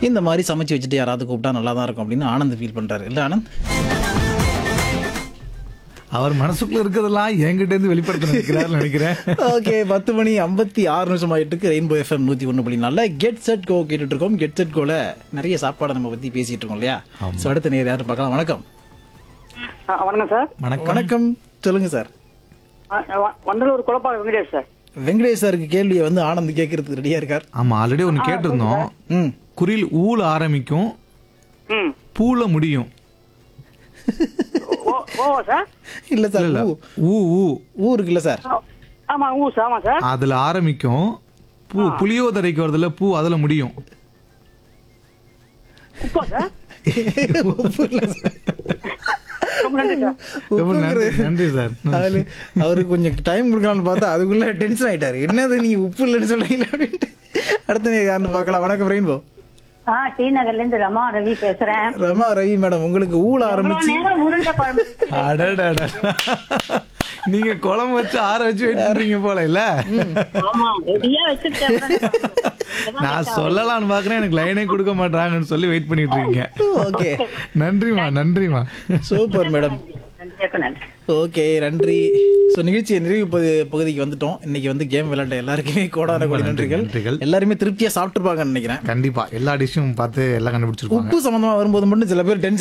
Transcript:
இந்த மாதிரி சமைச்சு வச்சுட்டு யாராவது கூப்பிட்டா நல்லா தான் இருக்கும் அப்படின்னு ஆனந்த் ஃபீல் பண்றாரு இல்ல ஆனந்த் அவர் மனசுக்குள்ள இருக்கிறதெல்லாம் என்கிட்ட இருந்து வெளிப்படுத்த நினைக்கிறாரு நினைக்கிறேன் ஓகே பத்து மணி ஐம்பத்தி ஆறு நிமிஷம் ஆயிட்டு இருக்கு ரெயின்போ எஃப்எம் நூத்தி ஒன்று புள்ளி நாலில் கெட் செட் கோ கேட்டுட்டு இருக்கோம் கெட் செட் கோல நிறைய சாப்பாடை நம்ம பத்தி பேசிட்டு இருக்கோம் இல்லையா ஸோ அடுத்த நேரம் யாரும் பார்க்கலாம் வணக்கம் ஆ, வணக்கம் சார் வணக்கம் வணக்கம் சொல்லுங்க சார் ஆ, வ- வண்டலூர் குழப்பாக வெங்கடேஷ் சார் வெங்கடேஷ் சாருக்கு கேள்வியை வந்து ஆனந்த் கேட்கறதுக்கு ரெடியா இருக்கார் ஆமா ஆல்ரெடி ஒன்னு கேட்டிருந்தோம் ம் குரில் ஊல ஆரம்பிக்கும் ம் பூல முடியும் ஓ ஓ சார் இல்ல சார் இல்ல ஊ ஊ ஊ ஊ இருக்குல்ல சார் ஆ, ஆமா ஊ சார் ஆமா சார் அதுல ஆரம்பிக்கும் பூ புளியோதரைக்கு வரதுல பூ அதுல முடியும் உப்பா சார் உப்பு இல்ல சார். ரொம்ப நன்றி சார் ரொம்ப நன்றி உப்புங்கிறது- நன்றி சார் அவரு அவருக்கு கொஞ்சம் டைம் கொடுக்கலாம்னு பார்த்தா அதுக்குள்ள டென்ஷன் ஆயிட்டாரு என்னது நீங்க உப்பு இல்லைன்னு சொல்றீங்களா அப்படின்ட்டு அடுத்த நேரம் யாருன்னு பார்க்கலாம் வணக்கம் ரெயின்போ ஆ டி நகர்ல இருந்து ரமா ரவி பேசுறேன் ரமா ரவி மேடம் உங்களுக்கு ஊழ இவ்வளவு ஆரம்பிச்சு நேரம் உருண்டை குழம்பு அடடட நீங்க குழம்பு வச்சு ஆற வச்சு வெயிட் பண்றீங்க போல இல்ல ஆமா ரெடியா வச்சிருக்கேன் நான் சொல்லலாம்னு பாக்குறேன் எனக்கு லைனே கொடுக்க மாட்டாங்கன்னு சொல்லி வெயிட் பண்ணிட்டு இருக்கீங்க ஓகே நன்றிமா நன்றிமா சூப்பர் மேடம் நன்றி நன்றி ஓகே நன்றி ஸோ நிகழ்ச்சி நிறைவு பகு- பகுதிக்கு வந்துட்டோம் இன்னைக்கு வந்து கேம் விளையாண்ட எல்லாருக்குமே கோடான கோடி நன்றிகள் நன்றிகள். எல்லாருமே திருப்தியா சாப்பிட்டுருப்பாங்கன்னு நினைக்கிறேன் கண்டிப்பா எல்லா டிஷ்ஷும் பார்த்து எல்லாம் கண்டுபிடிச்சிருப்பாங்க உப்பு சம்பந்தமா வரும்போது மட்டும் சில பேர் டென்ஷன்